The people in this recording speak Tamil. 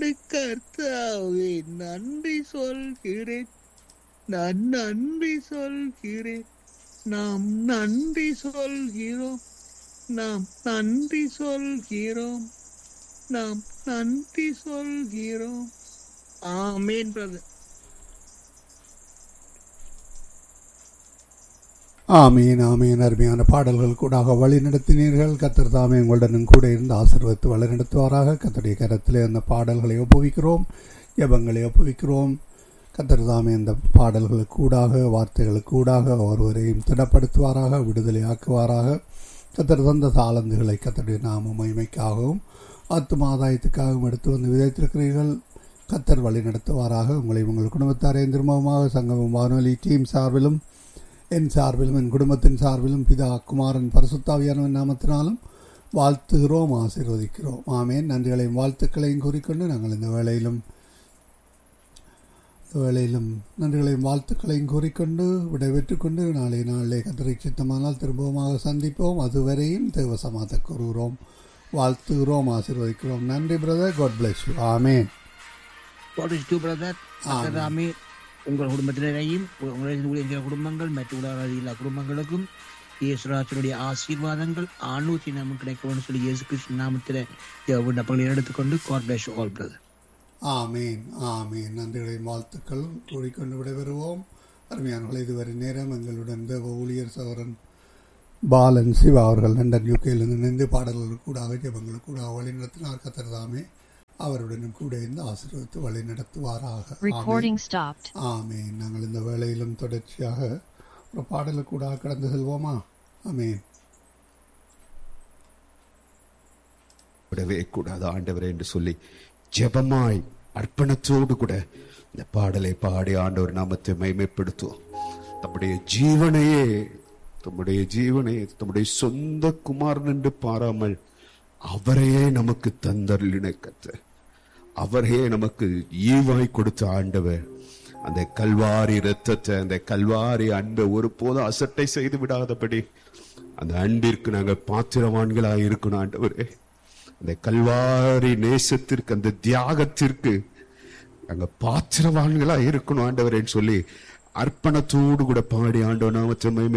கர்த்தாவே நன்றி சொல்கிறேன் நான் நன்றி சொல்கிறேன் நாம் நன்றி சொல்கிறோம் நாம் நன்றி சொல்கிறோம் நாம் நன்றி சொல்கிறோம் ஆமேன் பிரதர் ஆமீன் ஆமீன் அருமையான பாடல்கள் கூடாக வழி நடத்தினீர்கள் கத்தர் தாமே உங்களுடனும் கூட இருந்து ஆசீர்வதித்து வழி நடத்துவாராக கத்தருடைய கரத்திலே அந்த பாடல்களை ஒப்புவிக்கிறோம் ஜெபங்களை ஒப்புவிக்கிறோம் கத்தர் தாமே அந்த பாடல்களுக்கு கூடாக வார்த்தைகளுக்கு கூடாக ஒருவரையும் திடப்படுத்துவாராக விடுதலை ஆக்குவாராக கத்தர் தந்த தாளந்துகளை கத்தருடைய நாம மகிமைக்காகவும் ஆத்தும ஆதாயத்துக்காகவும் எடுத்து வந்து விதைத்திருக்கிறீர்கள் கத்தர் வழி நடத்துவாராக உங்களை உங்கள் குடும்பத்தாரையும் திரும்பமாக சங்கமம் வானொலி டீம் சார்பிலும் என் சார்பிலும் என் குடும்பத்தின் சார்பிலும் பிதா குமாரன் பரிசுத்தாவியானவன் நாமத்தினாலும் வாழ்த்துகிறோம் ஆசீர்வதிக்கிறோம் ஆமேன் நன்றிகளையும் வாழ்த்துக்களையும் கூறிக்கொண்டு நாங்கள் இந்த வேளையிலும் இந்த வேளையிலும் நன்றிகளையும் வாழ்த்துக்களையும் கூறிக்கொண்டு விடைபெற்றுக் கொண்டு நாளை நாளிலே கத்திரை சித்தமானால் திரும்பவுமாக சந்திப்போம் அதுவரையும் தேவ சமாத கூறுகிறோம் வாழ்த்துகிறோம் ஆசீர்வதிக்கிறோம் நன்றி brother God bless you amen God is true, brother. கர்த்ததாமே உங்கள் குடும்பத்தினரையும் உங்களுடைய குடும்பங்கள் மற்றும் உலக குடும்பங்களுக்கும் இயேசுராசனுடைய ஆசீர்வாதங்கள் ஆணூற்றி நமக்கு கிடைக்கும் சொல்லி இயேசு கிருஷ்ண நாமத்தில் விண்ணப்பங்களை எடுத்துக்கொண்டு காட் பிளஸ் ஆல் பிரதர் ஆமீன் ஆமீன் நன்றிகளையும் வாழ்த்துக்களும் கூறிக்கொண்டு விடைபெறுவோம் அருமையானவர்கள் இதுவரை நேரம் எங்களுடன் தேவ ஊழியர் சவரன் பாலன் சிவா அவர்கள் லண்டன் யூகேயிலிருந்து இணைந்து பாடல்கள் கூடாக ஜெபங்கள் கூட வழி நடத்தினார் கத்தர்தாமே அவருடனும் கூட இருந்து ஆசீர்வதித்து வழி நடத்துவாராக ஆமீன். Recording stopped. ஆமீன் நாங்கள் இந்த வேளையிலும் தொடர்ச்சியாக ஒரு பாடலுக்கு கூட கடந்து செல்வோமா ஆமீன் விடவே கூடாது ஆண்டவரே என்று சொல்லி ஜெபமாய் அர்ப்பணத்தோடு கூட இந்த பாடலை பாடி ஆண்டவர் நாமத்தை மைமைப்படுத்துவோம் தம்முடைய ஜீவனையே தம்முடைய ஜீவனையே தம்முடைய சொந்த குமாரன் என்று பாராமல் அவரையே நமக்கு தந்தருளின கத்த அவரையே நமக்கு ஈவாய் கொடுத்த ஆண்டவர் அந்த கல்வாரி இரத்தத்தை அந்த கல்வாரி அன்பை ஒருபோதும் அசட்டை செய்து விடாதபடி அந்த அன்பிற்கு நாங்கள் பாத்திரவான்களாய் இருக்கணும் ஆண்டவரே அந்த கல்வாரி நேசத்திற்கு அந்த தியாகத்திற்கு நாங்க பாத்திரவான்களா இருக்கணும் ஆண்டவரேன்னு சொல்லி அர்ப்பணத்தோடு கூட பாடி ஆண்டவர் நாமத்தை மகிமை